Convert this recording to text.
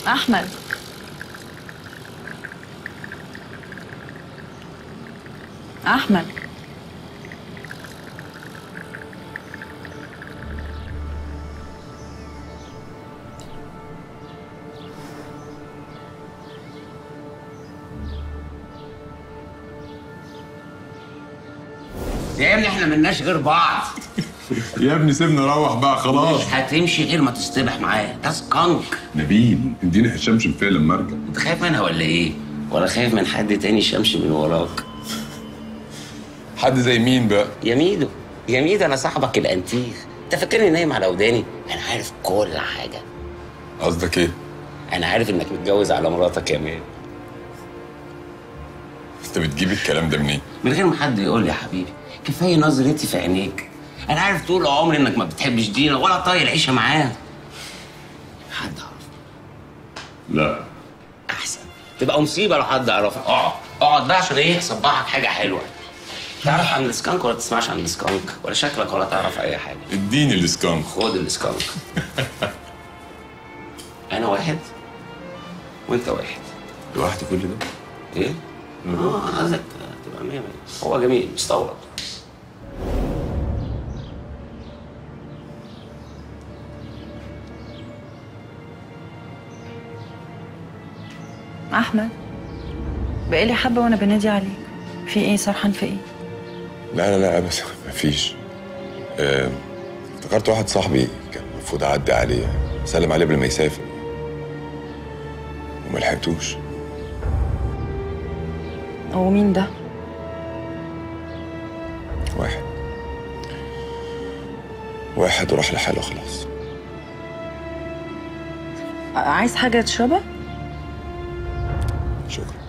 احمد احمد يا ابني احنا ملناش غير بعض يا ابني سيبني اروح بقى خلاص مش هتمشي غير ما تصطبح معايا ده سكانك نبيل اديني هشام فين لما ارجع انت خايف منها ولا ايه؟ ولا خايف من حد تاني شمش من وراك؟ حد زي مين بقى يا ميدو يا ميدو انا صاحبك الانتيخ انت فاكرني نايم على وداني؟ انا عارف كل حاجه قصدك ايه انا عارف انك متجوز على مراتك كمان انت بتجيب الكلام ده منين من غير ما حد يقول لي يا حبيبي كفايه نظرتي في عينيك انا عارف طول عمري انك ما بتحبش دينا ولا طايق العيشه معاها حد عرف لا احسن تبقى مصيبه لو حد عرفها اقعد اقعد بقى عشان ايه صباحك حاجه حلوه تعرف عن السكانك ولا تسمعش عن السكانك ولا شكلك ولا تعرف اي حاجه اديني الاسكانك خد السكانك انا واحد وانت واحد لوحدي كل ده ايه؟ اه عايزك تبقى مية مية هو جميل مستورد احمد بقالي حبه وانا بنادي عليك في ايه سرحان في ايه لا لا لا بس مفيش آه، افتكرت واحد صاحبي كان المفروض اعدي عليه اسلم عليه قبل ما يسافر وما لحقتوش هو مين ده واحد واحد وراح لحاله خلاص عايز حاجه تشربها شكرا